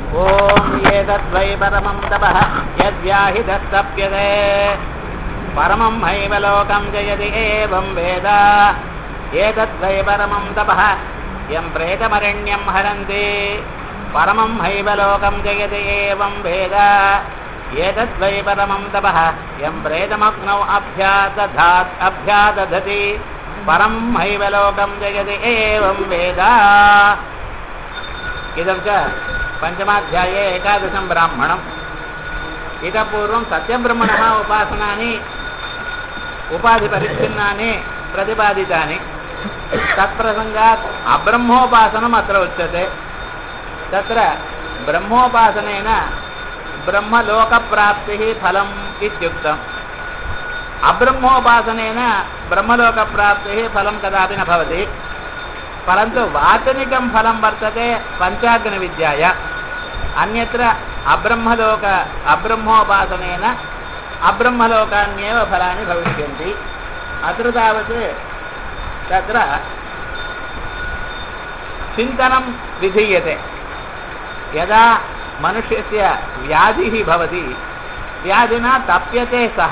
ॐ एतद्वै परमं तपः यद्याहितस्तप्यते परमं हैव लोकं जयति एवं वेद एतद्वै परमं तपः यं प्रेतमरण्यं हरन्ति परमं हैव लोकं जयति एवं वेद एतद्वै परमं तपः यं प्रेतमग्नौ अभ्यादधात् अभ्यादधति परं हैव लोकं जयति एवं वेद इदं च पञ्चमाध्याये एकादशं ब्राह्मणम् इतः पूर्वं सत्यब्रह्मणः उपासनानि उपाधिपरिच्छिन्नानि प्रतिपादितानि तत्प्रसङ्गात् अब्रह्मोपासनम् अत्र उच्यते तत्र ब्रह्मोपासनेन ब्रह्मलोकप्राप्तिः फलम् इत्युक्तम् अब्रह्मोपासनेन ब्रह्मलोकप्राप्तिः फलं कदापि न भवति परन्तु वाचनिकं फलं वर्तते पञ्चाग्नविद्याय अन्यत्र अब्रह्मलोक अब्रह्मोपासनेन अब्रह्मलोकान्येव फलानि भविष्यन्ति अत्र तावत् तत्र चिन्तनं विधीयते यदा मनुष्यस्य व्याधिः भवति व्याधिना तप्यते सः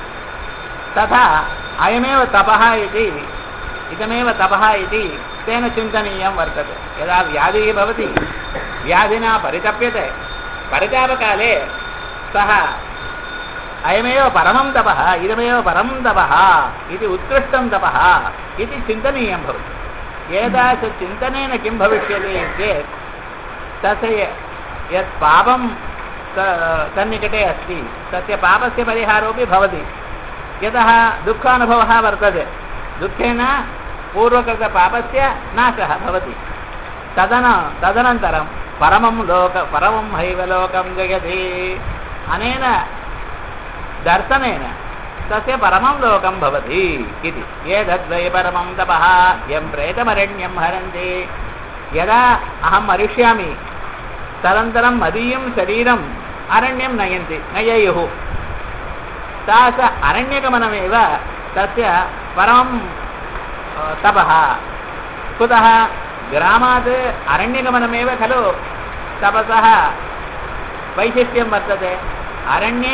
तथा अयमेव तपः इति इदमेव तपः इति तेन चिन्तनीयं वर्तते यदा व्याधिः भवति व्याधिना परितप्यते परितापकाले सः अयमेव परमं तपः इदमेव परं तपः इति उत्कृष्टं तपः इति चिन्तनीयं भवति एतादृशचिन्तनेन किं भविष्यति चेत् तस्य यत् पापं तन्निकटे अस्ति तस्य पापस्य परिहारोपि भवति यतः दुःखानुभवः वर्तते दुःखेन पूर्वकृतपापस्य नाशः भवति तदन तदनन्तरं परमं लोक परमं हैव लोकं जगति अनेन दर्शनेन तस्य परमं लोकं भवति इति एतद्वै परमं तपः यं प्रेतमरण्यं हरन्ति यदा अहं मरिष्यामि तदनन्तरं मदीयं शरीरम् अरण्यं नयन्ति नयेयुः तास अरण्यगमनमेव तस्य परमं तपः कुतः ग्रामात् अरण्यगमनमेव खलु तपसः वैशिष्ट्यं वर्तते अरण्ये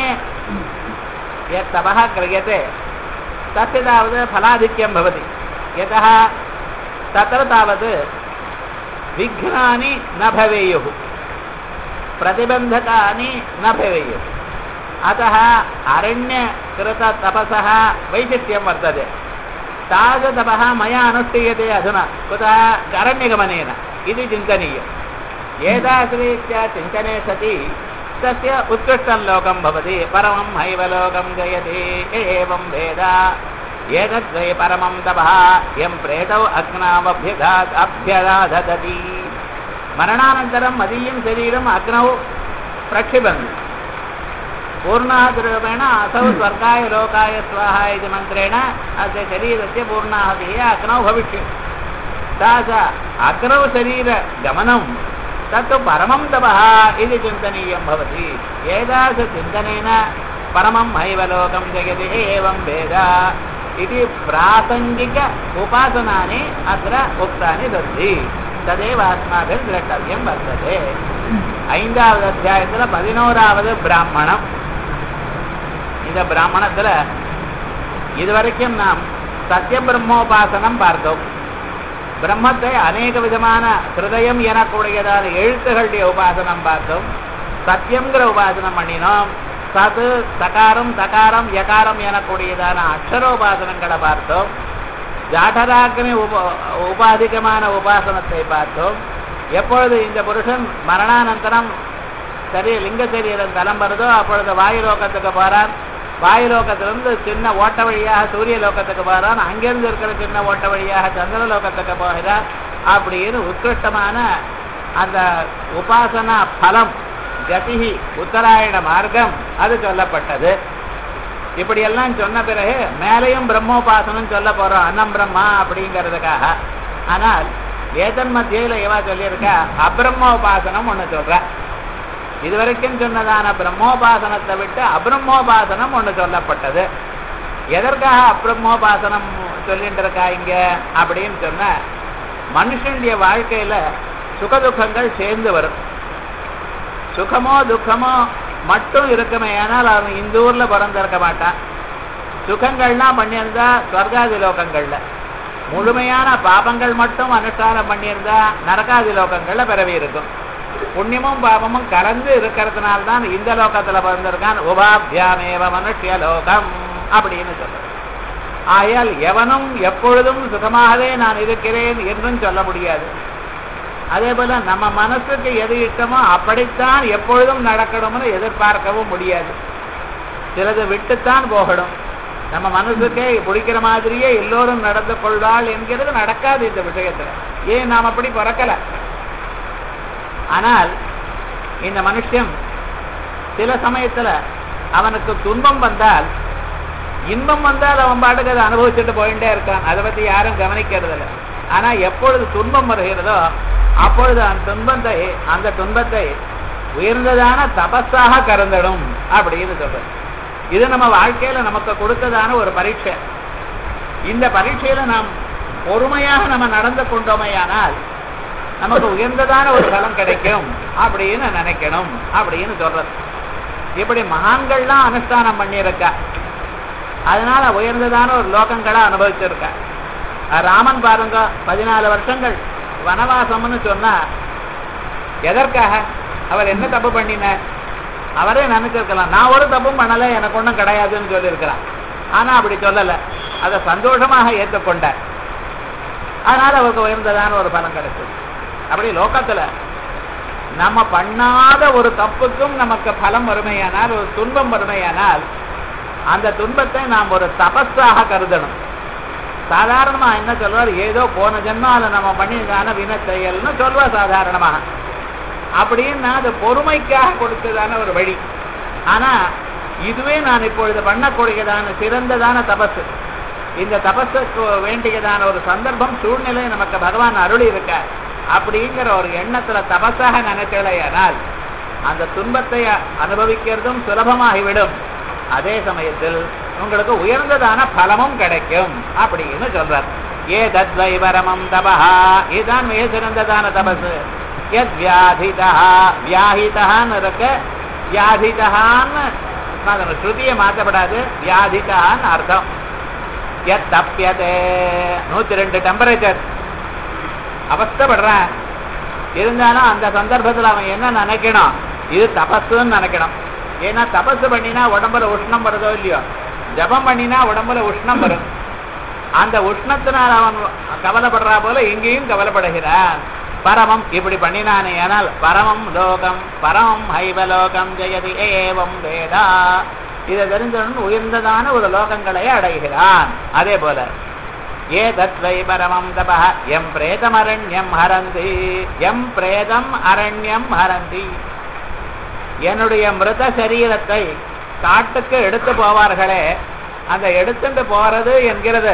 यत् तपः क्रियते तस्य तावत् फलाधिक्यं भवति यतः तत्र तावत् विघ्नानि न भवेयुः प्रतिबन्धकानि न भवेयुः अतः अरण्यकृततपसः वैशिष्ट्यं वर्तते तादृतपः मया अनुष्ठीयते अधुना कुतः अरण्यगमनेन इति चिन्तनीयम् एतादृशरीत्या चिन्तने सति तस्य उत्कृष्टं लोकं भवति परमं हैव लोकं जयति एवं वेद एतद्वै परमं तपः यं प्रेतौ अग्नावभ्यघात् अभ्यराधदति मरणानन्तरं मदीयं शरीरम् अग्नौ प्रक्षिपन्ति पूर्णाहुतिरूपेण असौ स्वर्गाय लोकाय स्वाहा इति मन्त्रेण अस्य शरीरस्य पूर्णाहुतिः अग्नौ भविष्यति सा च अग्नौ शरीरगमनं तत्तु परमं तपः इति चिन्तनीयं भवति एतादृशचिन्तनेन परमं हैव लोकं जगति एवं वेद इति प्रासङ्गिक उपासनानि अत्र उक्तानि सन्ति तदेव अस्माभिः द्रष्टव्यं वर्तते ஐந்தாவது அத்தியாயத்தில் பதினோராவது பிராமணம் இந்த பிராமணத்தில் இதுவரைக்கும் நாம் சத்திய பிரம்மோபாசனம் பார்த்தோம் பிரம்மத்தை அநேக விதமான ஹிருதயம் எனக்கூடியதான எழுத்துகளுடைய உபாசனம் பார்த்தோம் சத்தியங்கிற உபாசனம் பண்ணினோம் சது சகாரம் தகாரம் யகாரம் எனக்கூடியதான அக்ஷரோபாசனங்களை பார்த்தோம் ஜாடராக்னி உப உபாதிகமான உபாசனத்தை பார்த்தோம் எப்பொழுது இந்த புருஷன் மரணானந்தரம் சரி லிங்க சரீரம் தலம் வருதோ அப்பொழுது வாயு லோகத்துக்கு போறான் வாயு லோகத்திலிருந்து சின்ன ஓட்ட வழியாக சூரிய லோகத்துக்கு போறான் அங்கிருந்து இருக்கிற சின்ன ஓட்ட வழியாக சந்திர லோகத்துக்கு போகிறான் அப்படின்னு உத்கிருஷ்டமான அந்த உபாசனா பலம் கதிகி உத்தராயண மார்க்கம் அது சொல்லப்பட்டது இப்படியெல்லாம் சொன்ன பிறகு மேலையும் பிரம்மோபாசனம் சொல்ல போறோம் அன்னம் பிரம்மா அப்படிங்கிறதுக்காக ஆனால் ஏதன் மத்தியில எவா சொல்லியிருக்கா அபிரம்மோபாசனம் ஒண்ணு சொல்ற இதுவரைக்கும் சொன்னதான பிரம்மோபாசனத்தை விட்டு அபிரம்மோபாசனம் ஒண்ணு சொல்லப்பட்டது எதற்காக அபிரம்மோபாசனம் சொல்லிட்டு இருக்கா இங்க அப்படின்னு சொன்ன மனுஷனுடைய வாழ்க்கையில சுகதுக்கங்கள் சேர்ந்து வரும் சுகமோ துக்கமோ மட்டும் இருக்குமே ஆனால் அவன் இந்த ஊர்ல பிறந்திருக்க மாட்டான் சுகங்கள்லாம் பண்ணியிருந்தா ஸ்வர்காதி லோகங்கள்ல முழுமையான பாபங்கள் மட்டும் அனுஷ்டானம் பண்ணியிருந்தா நரகாதி லோகங்கள்ல பிறவி இருக்கும் புண்ணியமும் பாபமும் கலந்து இருக்கிறதுனால தான் இந்த லோகத்துல பிறந்திருக்கான் உபாபியாமேவ மனுஷ்ய லோகம் அப்படின்னு சொல்றது ஆகையால் எவனும் எப்பொழுதும் சுகமாகவே நான் இருக்கிறேன் என்றும் சொல்ல முடியாது அதே போல நம்ம மனசுக்கு எது இஷ்டமோ அப்படித்தான் எப்பொழுதும் நடக்கணும்னு எதிர்பார்க்கவும் முடியாது சிலது விட்டுத்தான் போகணும் நம்ம மனசுக்கே பிடிக்கிற மாதிரியே எல்லோரும் நடந்து கொள்வாள் என்கிறது நடக்காது இந்த விஷயத்துல ஏன் நாம் அப்படி பிறக்கல ஆனால் இந்த மனுஷன் சில சமயத்துல அவனுக்கு துன்பம் வந்தால் இன்பம் வந்தால் அவன் பாட்டுக்கு அதை அனுபவிச்சுட்டு போயிட்டே இருக்கான் அதை பத்தி யாரும் கவனிக்கிறது இல்லை ஆனா எப்பொழுது துன்பம் வருகிறதோ அப்பொழுது அந்த துன்பத்தை அந்த துன்பத்தை உயர்ந்ததான தபஸாக கருந்திடும் அப்படின்னு சொல்றது இது நம்ம வாழ்க்கையில நமக்கு கொடுத்ததான ஒரு பரீட்சை இந்த பரீட்சையில நாம் பொறுமையாக நம்ம நடந்து கொண்டோமையானால் நமக்கு உயர்ந்ததான ஒரு பலம் கிடைக்கும் அப்படின்னு நினைக்கணும் அப்படின்னு சொல்றது இப்படி மகான்கள்லாம் அனுஷ்டானம் பண்ணியிருக்கா அதனால உயர்ந்ததான ஒரு லோகங்களை அனுபவிச்சிருக்கா ராமன் பாருங்க பதினாலு வருஷங்கள் வனவாசம்னு சொன்னா எதற்காக அவர் என்ன தப்பு பண்ணினார் அவரே நினைச்சிருக்கலாம் நான் ஒரு தப்பும் பண்ணல எனக்கு ஒன்றும் கிடையாதுன்னு சொல்லியிருக்கிறான் ஆனா அப்படி சொல்லல அதை சந்தோஷமாக ஏற்றுக்கொண்டார் அதனால அவருக்கு உயர்ந்ததான ஒரு பலம் கிடைச்சது அப்படி லோகத்துல நம்ம பண்ணாத ஒரு தப்புக்கும் நமக்கு பலம் வறுமையானால் ஒரு துன்பம் வறுமையானால் அந்த துன்பத்தை நாம் ஒரு தபஸாக கருதணும் சாதாரணமா என்ன சொல்வார் ஏதோ போன ஜென்மால நம்ம பண்ணியதான வின செயல்னு சொல்வா சாதாரணமாக அப்படின்னா அது பொறுமைக்காக கொடுத்ததான ஒரு வழி ஆனா இதுவே நான் இப்பொழுது பண்ணக்கூடியதான சிறந்ததான தபசு இந்த தபஸுக்கு வேண்டியதான ஒரு சந்தர்ப்பம் சூழ்நிலை நமக்கு பகவான் அருளி இருக்க அப்படிங்கிற ஒரு எண்ணத்துல தபஸாக நினைக்கலையானால் அந்த துன்பத்தை அனுபவிக்கிறதும் சுலபமாகிவிடும் அதே சமயத்தில் உங்களுக்கு உயர்ந்ததான பலமும் கிடைக்கும் அப்படின்னு சொல்றார் ஏ தத்வை பரமம் தபஹா இதுதான் மிக சிறந்ததான தபசு எத் வியாதிதா வியாஹிதான்னு இருக்க வியாதிதான்னு ஸ்ருதியை மாற்றப்படாது வியாதிதான்னு அர்த்தம் எத் தப்பியதே நூத்தி ரெண்டு டெம்பரேச்சர் அவஸ்தப்படுறான் இருந்தாலும் அந்த சந்தர்ப்பத்தில் அவன் என்ன நினைக்கணும் இது தபஸுன்னு நினைக்கணும் ஏன்னா தபசு பண்ணினா உடம்புல உஷ்ணம் வருதோ இல்லையோ ஜபம் பண்ணினா உடம்புல உஷ்ணம் வரும் அந்த உஷ்ணத்தினால் அவன் கவலைப்படுறா போல இங்கேயும் கவலைப்படுகிறான் பரமம் இப்படி பண்ணினானே ஆனால் பரமம் லோகம் பரமம் ஹைவலோகம் ஜெயதி ஏவம் வேதா இதை தெரிஞ்சவன் உயர்ந்ததான ஒரு லோகங்களை அடைகிறான் அதே போல ஏ தத்வை பரமம் தப எம் பிரேதம் அரண்யம் ஹரந்தி எம் பிரேதம் அரண்யம் ஹரந்தி என்னுடைய மிருத சரீரத்தை காட்டுக்கு எடுத்து போவார்களே அந்த எடுத்துட்டு போறது என்கிறது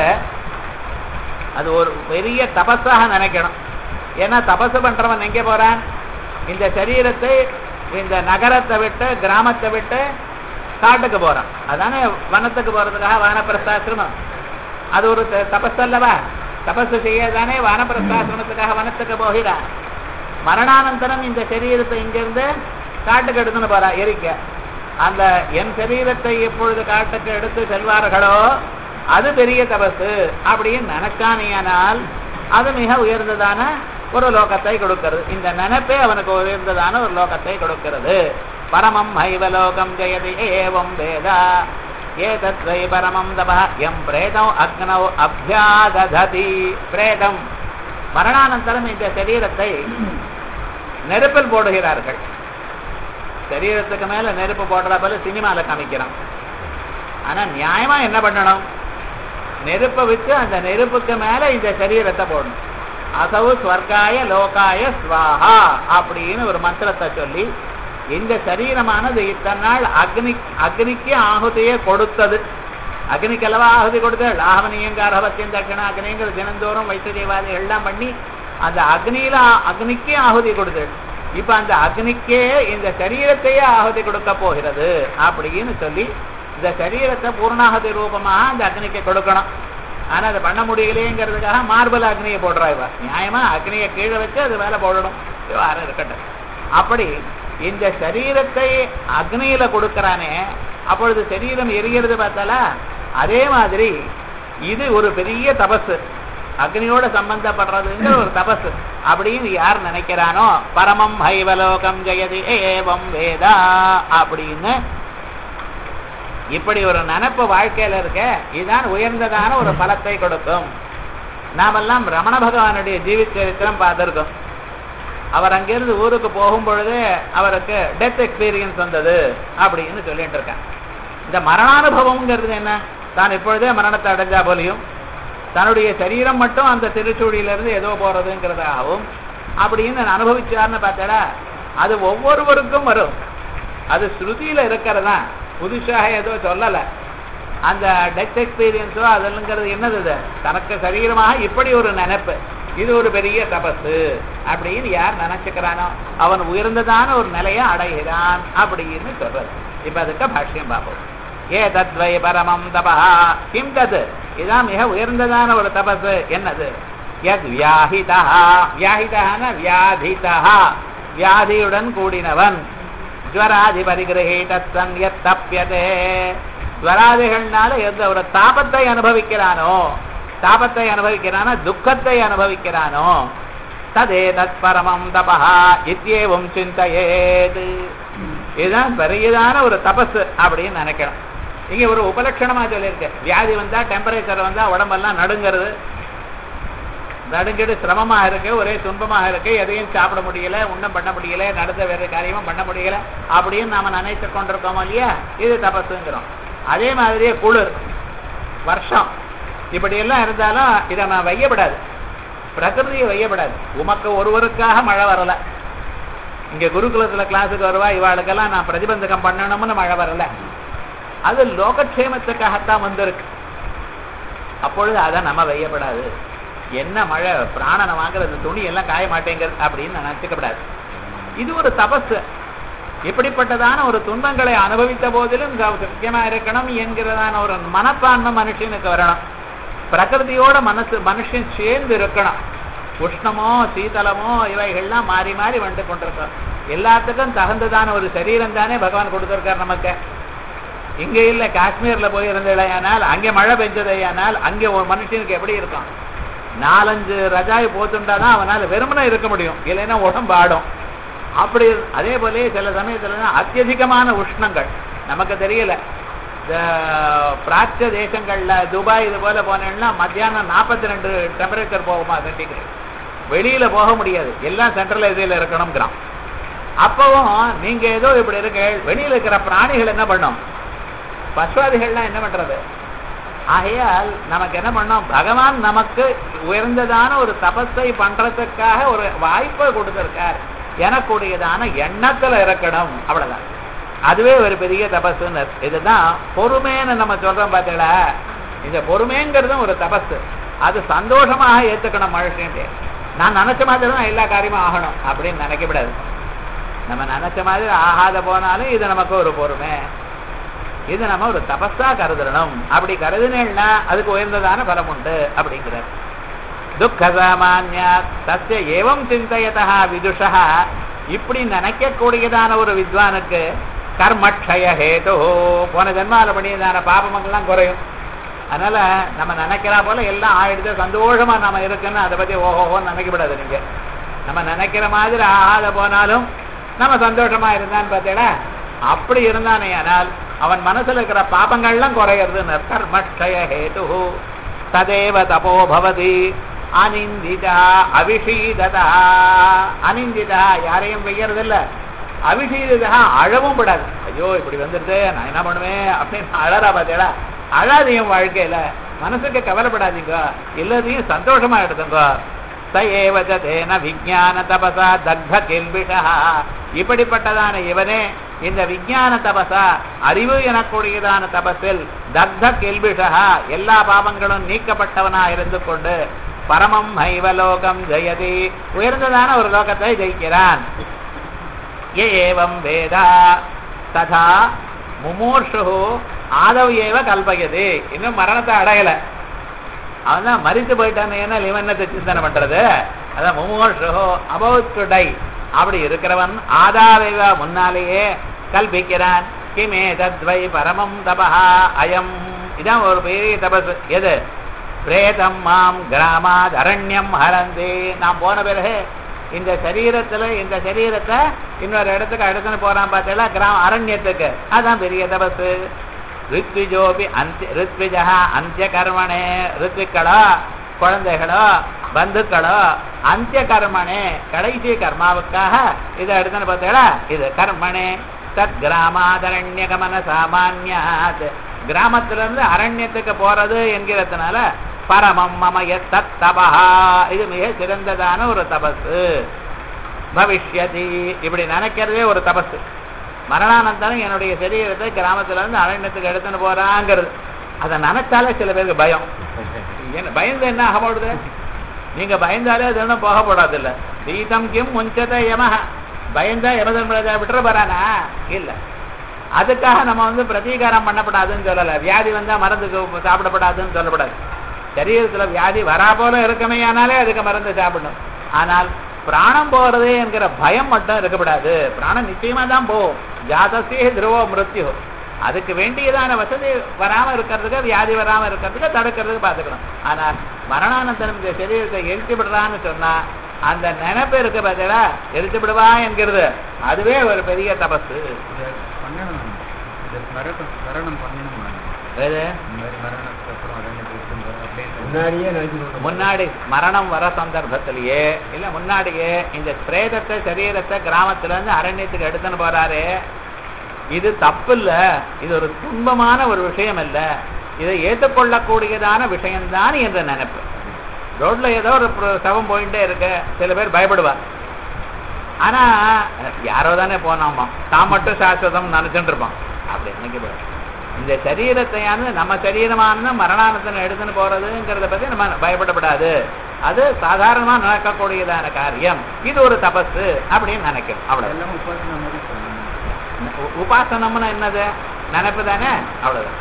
அது ஒரு பெரிய தபஸாக நினைக்கணும் ஏன்னா தபசு பண்றவன் எங்கே போறான் இந்த சரீரத்தை இந்த நகரத்தை விட்டு கிராமத்தை விட்டு காட்டுக்கு போறான் அதானே வனத்துக்கு போறதுக்காக வானப்பிரஸ்தாசிரமம் அது ஒரு தபஸ் அல்லவா தபசு செய்யதானே வானப்பிரஸ்தாசிரமத்துக்காக வனத்துக்கு போகிறான் மரணானந்தரம் இந்த சரீரத்தை இங்கிருந்து காட்டுக்கு எடுத்துன்னு போறா எரிக்க அந்த என் சரீரத்தை எப்பொழுது காட்டுக்கு எடுத்து செல்வார்களோ அது பெரிய தபசு அப்படின்னு நினைச்சானியானால் அது மிக உயர்ந்ததான ஒரு லோகத்தை கொடுக்கிறது இந்த நினைப்பே அவனுக்கு உயர்ந்ததான ஒரு லோகத்தை கொடுக்கிறது பரமம் ஹைவலோகம் ஜெயதி ஏவம் வேதா ஏதத்வை பரமம் தப எம் பிரேதம் அக்னௌ அபியாததி பிரேதம் மரணானந்தரம் இந்த சரீரத்தை நெருப்பில் போடுகிறார்கள் சரீரத்துக்கு மேல நெருப்பு போடுற போல சினிமால காமிக்கிறான் ஆனா நியாயமா என்ன பண்ணணும் நெருப்பை வச்சு அந்த நெருப்புக்கு மேல இந்த சரீரத்தை போடணும் அசவு ஸ்வர்காய லோகாய ஸ்வாஹா அப்படின்னு ஒரு மந்திரத்தை சொல்லி இந்த சரீரமானது இத்தனை நாள் அக்னி அக்னிக்கு ஆகுதியை கொடுத்தது அக்னிக்கு அல்லவா ஆகுதி கொடுத்தது ஆகவனியங்கார பத்தியம் தட்சண அக்னிங்கிற தினந்தோறும் வைத்தியவாதி எல்லாம் பண்ணி அந்த அக்னியில அக்னிக்கு ஆகுதி கொடுத்தது இப்ப அந்த அக்னிக்கே இந்த சரீரத்தையே ஆகுதி கொடுக்க போகிறது அப்படின்னு சொல்லி இந்த சரீரத்தை பூர்ணாகதி ரூபமாக அந்த அக்னிக்கு கொடுக்கணும் ஆனா அதை பண்ண முடியலையேங்கிறதுக்காக மார்பல் அக்னியை போடுறா இவ நியாயமா அக்னியை கீழே வச்சு அது மேல போடணும் விவகாரம் இருக்கட்டும் அப்படி இந்த சரீரத்தை அக்னியில கொடுக்கறானே அப்பொழுது சரீரம் எரிகிறது பார்த்தாலா அதே மாதிரி இது ஒரு பெரிய தபசு அக்னியோட சம்பந்தப்படுறதுங்கிற ஒரு தபசு அப்படின்னு யார் நினைக்கிறானோ பரமம் ஹைவலோகம் ஜெயதி ஏவம் வேதா அப்படின்னு இப்படி ஒரு நினப்பு வாழ்க்கையில இருக்க இதுதான் உயர்ந்ததான ஒரு பலத்தை கொடுக்கும் நாமெல்லாம் ரமண பகவானுடைய ஜீவித சரித்திரம் பார்த்திருக்கோம் அவர் அங்கிருந்து ஊருக்கு போகும் பொழுது அவருக்கு டெத் எக்ஸ்பீரியன்ஸ் வந்தது அப்படின்னு சொல்லிட்டு இருக்கேன் இந்த மரணானுபவம்ங்கிறது என்ன தான் இப்பொழுதே மரணத்தை அடைஞ்சா போலியும் தன்னுடைய சரீரம் மட்டும் அந்த திருச்சூழியிலிருந்து ஏதோ போறதுங்கிறதாகவும் அப்படின்னு அனுபவிச்சார்னு பார்த்தாடா அது ஒவ்வொருவருக்கும் வரும் அது ஸ்ருதியில இருக்கிறதா புதுசாக ஏதோ சொல்லல அந்த டெத் எக்ஸ்பீரியன்ஸோ அதுங்கிறது என்னது இது தனக்கு சரீரமாக இப்படி ஒரு நினைப்பு இது ஒரு பெரிய தபசு அப்படின்னு யார் நினைச்சுக்கிறானோ அவன் உயர்ந்ததான ஒரு நிலையை அடைகிறான் அப்படின்னு சொல்றது இப்ப அதுக்கு பாஷ்யம் பார்ப்போம் ஏ தத்வை பரமம் தபா கிம் தத் இதான் மிக உயர்ந்ததான ஒரு தபசு என்னது யத் வியாஹிதா வியாஹிதான வியாதிதா வியாதியுடன் கூடினவன் ஜுவராதி பரிகிரகீட்டத்தன் எத் தப்பியதே ஜுவராதிகள்னால எந்த ஒரு தாபத்தை அனுபவிக்கிறானோ தாபத்தை அனுபவிக்கிறானோ துக்கத்தை அனுபவிக்கிறானோ ததே தத் பரமம் தபா இத்தியேவம் சிந்தையேது இதுதான் பெரியதான ஒரு தபசு அப்படின்னு நினைக்கணும் இங்க ஒரு உபலட்சணமா சொல்லியிருக்கு வியாதி வந்தா டெம்பரேச்சர் வந்தா உடம்பெல்லாம் நடுங்கிறது நடுங்கிட்டு சிரமமா இருக்கு ஒரே துன்பமாக இருக்கு எதையும் சாப்பிட முடியல ஒன்றும் பண்ண முடியல நடந்த வேற காரியமும் பண்ண முடியல அப்படின்னு நாம நினைத்து கொண்டிருக்கோம் இல்லையா இது தபசுங்கிறோம் அதே மாதிரியே குளிர் வருஷம் இப்படி எல்லாம் இருந்தாலும் இதை நான் வையப்படாது பிரகிருதியை வையப்படாது உமக்கு ஒருவருக்காக மழை வரல இங்க குருகுலத்துல கிளாஸுக்கு வருவா இவாளுக்கெல்லாம் நான் பிரதிபந்தகம் பண்ணணும்னு மழை வரல அது லோகக்ஷேமத்துக்காகத்தான் வந்திருக்கு அப்பொழுது அதை நம்ம வையப்படாது என்ன மழை பிராணனை வாங்குறது துணி எல்லாம் காய மாட்டேங்கிறது அப்படின்னு நினைச்சுக்கப்படாது இது ஒரு தபஸ் இப்படிப்பட்டதான ஒரு துன்பங்களை அனுபவித்த போதிலும் சத்தியமா இருக்கணும் என்கிறதான ஒரு மனப்பான்மை மனுஷனுக்கு வரணும் பிரகிருதியோட மனசு மனுஷன் சேர்ந்து இருக்கணும் உஷ்ணமோ சீதளமோ இவைகள்லாம் மாறி மாறி வந்து கொண்டிருக்கோம் எல்லாத்துக்கும் தகுந்ததான ஒரு சரீரம் தானே பகவான் கொடுத்திருக்கார் நமக்கு இங்க இல்ல காஷ்மீர்ல போய் இருந்தடையானால் அங்கே மழை பெஞ்சதையானால் அங்கே ஒரு மனுஷனுக்கு எப்படி இருக்கும் நாலஞ்சு ரஜாய் போத்துண்டாதான் அவனால வெறுமனே இருக்க முடியும் இல்லைன்னா உடம்பு ஆடும் அப்படி அதே போல சில சமயத்துல அத்தியதிகமான உஷ்ணங்கள் நமக்கு தெரியல இந்த பிராச்சிய தேசங்கள்ல துபாய் இது போல போனேன்னா மத்தியானம் நாற்பத்தி ரெண்டு டெம்பரேச்சர் போகுமா சென்டிகிரேட் வெளியில போக முடியாது எல்லாம் சென்ட்ரல் இதில் இருக்கணுங்கிறான் அப்பவும் நீங்க ஏதோ இப்படி இருக்க வெளியில இருக்கிற பிராணிகள் என்ன பண்ணும் பசுவாதிகள்லாம் என்ன பண்றது ஆகையால் நமக்கு என்ன பண்ணோம் பகவான் நமக்கு உயர்ந்ததான ஒரு தபஸை பண்றதுக்காக ஒரு வாய்ப்பை கொடுத்திருக்கார் எனக்கூடியதான எண்ணத்துல இருக்கணும் அவ்வளவுதான் அதுவே ஒரு பெரிய தபசுன்னு இதுதான் பொறுமைன்னு நம்ம சொல்றோம் பார்த்தீங்களா இந்த பொறுமைங்கிறதும் ஒரு தபசு அது சந்தோஷமாக ஏத்துக்கணும் மனுஷன் நான் நினைச்ச மாதிரி தான் எல்லா காரியமும் ஆகணும் அப்படின்னு நினைக்கப்படாது நம்ம நினைச்ச மாதிரி ஆகாத போனாலும் இது நமக்கு ஒரு பொறுமை இது நம்ம ஒரு தபஸா கருதணும் அப்படி கருதினேன்னா அதுக்கு உயர்ந்ததான பலம் உண்டு அப்படிங்கிறார் துக்க சாமானியா தஸ்ய ஏவம் சிந்தையதா விதுஷா இப்படி நினைக்கக்கூடியதான ஒரு வித்வானுக்கு கர்மக்ஷய ஹேது போன ஜென்மால பண்ணியதான பாபமெல்லாம் குறையும் அதனால நம்ம நினைக்கிறா போல எல்லாம் ஆயிடுது சந்தோஷமா நம்ம இருக்குன்னு அதை பத்தி ஓஹோன்னு நினைக்கப்படாது நீங்க நம்ம நினைக்கிற மாதிரி ஆகாத போனாலும் நம்ம சந்தோஷமா இருந்தான்னு பார்த்தேடா அப்படி இருந்தானே ஆனால் அவன் மனசுல இருக்கிற பாபங்கள்லாம் குறையிறது கர்மக்ஷய ஹேது ததேவ தபோ பவதி அனிந்திதா அபிஷீததா அனிந்திதா யாரையும் வெய்யறதில்ல அபிஷீதா அழவும் படாது ஐயோ இப்படி வந்துருது நான் என்ன பண்ணுவேன் அப்படின்னு அழறா பார்த்தேடா அழாதீங்க வாழ்க்கையில மனசுக்கு கவலைப்படாதீங்க எல்லாத்தையும் சந்தோஷமா எடுத்துங்க சஏவஜதேன விஜான தபசா தக்த கேள்விஷா இப்படிப்பட்டதான இவனே இந்த விஞ்ஞான தபசா அறிவு எனக்கூடியதான தபஸில் தக்த கேள்விஷா எல்லா பாவங்களும் நீக்கப்பட்டவனா இருந்து கொண்டு பரமம் ஹைவலோகம் ஜெயதி உயர்ந்ததான ஒரு லோகத்தை ஜெயிக்கிறான் ஏவம் வேதா ததா முமூர்ஷு ஆதவ் ஏவ கல்பயது இன்னும் மரணத்தை அடையல அவன் தான் மறித்து போயிட்டானே இவன் என்னத்தை சிந்தனை பண்றது அதான் முமூர்ஷு அபவுட் டு டை அப்படி இருக்கிறவன் ஆதாவைவா முன்னாலேயே கல்பிக்கிறான் கிமே தத்வை பரமம் தபஹா அயம் இதான் ஒரு பெரிய தபஸ் எது பிரேதம் மாம் கிராமாத் அரண்யம் ஹரந்தி நான் போன பிறகு இந்த சரீரத்துல இந்த சரீரத்தை இன்னொரு இடத்துக்கு எடுத்துன்னு போறான் பார்த்தீங்களா கிராம அரண்யத்துக்கு அதான் பெரிய தபசு ரித்விஜோபி அந்திய ரித்விஜா அந்திய கர்மனே ரித்விக்களோ குழந்தைகளோ பந்துக்களோ அந்திய கர்மனே கடைசி கர்மாவுக்காக இதை எடுத்துன்னு பார்த்தீங்களா இது கர்மனே தத் கிராமாதரண்ய கமன சாமான்யாத் கிராமத்துல இருந்து அரண்யத்துக்கு போறது என்கிறதுனால பரமம் மமய தத் தபஹா இது மிக சிறந்ததான ஒரு தபசு பவிஷ்யதி இப்படி நினைக்கிறதே ஒரு தபசு மரணானந்தரம் என்னுடைய சரீரத்தை கிராமத்துல இருந்து அரண்யத்துக்கு எடுத்துன்னு போறாங்கிறது அதை நினைச்சாலே சில பேருக்கு பயம் என்ன பயந்து என்ன ஆக போடுது நீங்க பயந்தாலே அது ஒன்றும் போக போடாது இல்ல தீதம் கிம் முஞ்சத யமஹ பயந்தா யமதர்மராஜா விட்டுற போறானா இல்ல அதுக்காக நம்ம வந்து பிரதீகாரம் பண்ணப்படாதுன்னு சொல்லல வியாதி வந்தா மருந்துக்கு சாப்பிடப்படாதுன்னு சொல்லப்படாது சரீரத்துல வியாதி வரா போல இருக்குமே ஆனாலே அதுக்கு மருந்து சாப்பிடணும் ஆனால் பிராணம் போறது என்கிற பயம் மட்டும் இருக்கக்கூடாது பிராணம் நிச்சயமா தான் போகும் ஜாதசிய துருவ மிருத்யு அதுக்கு வேண்டியதான வசதி வராம இருக்கிறதுக்கு வியாதி வராம இருக்கிறதுக்கு தடுக்கிறதுக்கு பார்த்துக்கணும் ஆனால் மரணானந்தரம் இந்த சரீரத்தை எரித்து விடுறான்னு சொன்னா அந்த நினைப்பு இருக்கு பார்த்தீங்களா எரித்து விடுவா என்கிறது அதுவே ஒரு பெரிய தபசு இதை பண்ணணும் நான். இதை மரணம் மரணம் பண்ணணும் நான். எது? இந்த மாதிரி மரணத்துக்கு அப்புறம் அரண்யத்துக்கு எடுத்துன்னு போறேன் அப்படின்னு முன்னாடியே நினைச்சு முன்னாடி மரணம் வர சந்தர்ப்பத்திலேயே இல்ல முன்னாடியே இந்த பிரேதத்தை சரீரத்தை கிராமத்துல இருந்து அரண்யத்துக்கு எடுத்துன்னு போறாரு இது தப்பு இல்ல இது ஒரு துன்பமான ஒரு விஷயம் இல்ல இதை ஏற்றுக்கொள்ளக்கூடியதான விஷயம்தான் என்ற நினைப்பு ரோட்ல ஏதோ ஒரு பிர- சவம் போயிட்டே இருக்கு சில பேர் பயப்படுவா ஆனா யாரோ தானே போனோமா தான் மட்டும் சாஸ்வதம் நினைச்சுட்டு இருப்பான் அப்படி நினைக்க இந்த சரீரத்தையானது நம்ம சரீரமானது மரணானத்தனை எடுத்துன்னு போறதுங்கிறத பத்தி நம்ம பயப்படப்படாது அது சாதாரணமா நடக்கக்கூடியதான காரியம் இது ஒரு தபசு அப்படின்னு நினைக்கணும் அவ்வளவு அதெல்லாம் உபாசனை மாதிரி பண்ணணும் உ- உபாசனம்னா என்னது நினைப்பு தானே அவ்வளவுதான்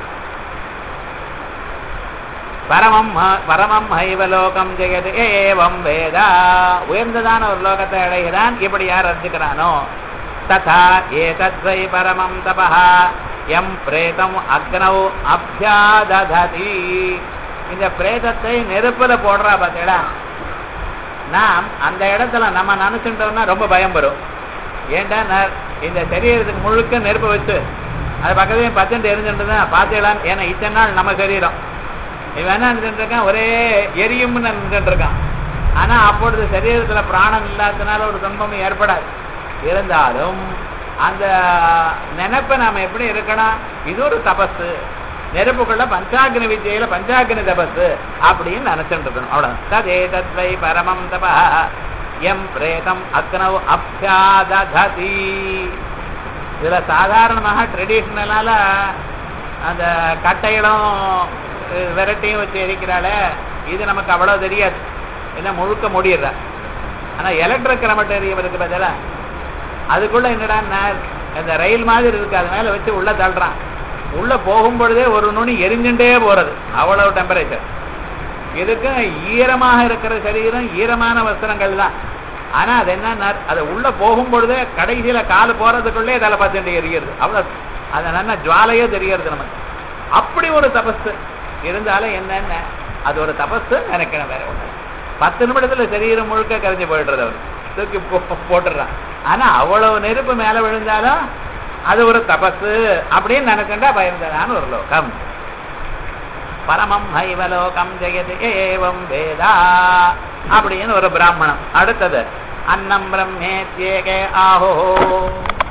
பரமம் ம- பரமம் ஹைவ லோகம் ஜெயது ஏவம் வேதா உயர்ந்ததான ஒரு லோகத்தை அடைகிறான் இப்படி யார் அர்ஜிக்கிறானோ ததா ஏதத்வை பரமம் தபஹா எம் பிரேதம் அக்னௌ அபியாததி இந்த பிரேதத்தை நெருப்புல போடுறா பார்த்தீங்களா நாம் அந்த இடத்துல நம்ம நினைச்சுட்டோம்னா ரொம்ப பயம் வரும் ஏன்டா நான் இந்த சரீரத்துக்கு முழுக்க நெருப்பு வச்சு அது பக்கத்தையும் பத்துட்டு எரிஞ்சுட்டு பார்த்தீங்களான்னு ஏன்னா இத்தனை நாள் நம்ம சரீரம் இவன் என்ன நினைச்சுட்டு இருக்கான் ஒரே எரியும்னு நினைச்சுட்டு இருக்கான் ஆனா அப்பொழுது சரீரத்துல பிராணம் இல்லாததுனால ஒரு துன்பமும் ஏற்படாது இருந்தாலும் அந்த நினைப்பை நாம எப்படி இருக்கணும் இது ஒரு தபசு நெருப்புக்குள்ள பஞ்சாக்னி வித்யில பஞ்சாக்னி தபசு அப்படின்னு நினைச்சுட்டு இருக்கணும் அவ்வளவு ததே தத்வை பரமம் தப எம் பிரேதம் அக்னவ் அபியாததி இதுல சாதாரணமாக ட்ரெடிஷ்னலால அந்த கட்டைகளும் அஹ், விரட்டையும் வச்சு எரிக்கிறாளே இது நமக்கு அவ்வளவு தெரியாது என்ன முழுக்க முடியற ஆனா எலக்ட்ரிக் கிரமட்டேரியம் இருக்கு பதிலா அதுக்குள்ள என்னடா இந்த ரயில் மாதிரி இருக்கு அது மேல வச்சு உள்ள தள்ளுறான் உள்ள போகும் பொழுதே ஒரு நுனி எரிஞ்சுட்டே போறது அவ்வளவு டெம்பரேச்சர் இதுக்கு ஈரமாக இருக்கிற சரீரம் ஈரமான வஸ்திரங்கள் தான் ஆனா அது என்ன அது உள்ள போகும் பொழுதே கடைசியில கால் போறதுக்குள்ளே தலை பார்த்துட்டு எரிகிறது அவ்வளவு அது என்ன ஜுவாலையே தெரியறது நமக்கு அப்படி ஒரு தபஸ் இருந்தாலும் என்னென்ன அது ஒரு தபஸ் நினைக்கணும் வேற ஒண்ணு பத்து நிமிடத்துல சரீரம் முழுக்க கரைஞ்சு போயிடுறது அவர் தூக்கி போ- போட்டுடுறான் ஆனா அவ்வளவு நெருப்பு மேல விழுந்தாலும் அது ஒரு தபசு அப்படின்னு நினைச்சுட்டா பயந்ததான ஒரு லோகம் பரமம் ஹைவலோகம் ஜெயது ஏவம் வேதா அப்படின்னு ஒரு பிராமணம் அடுத்தது அன்னம் பிரம்மேத்யேகே ஆஹோ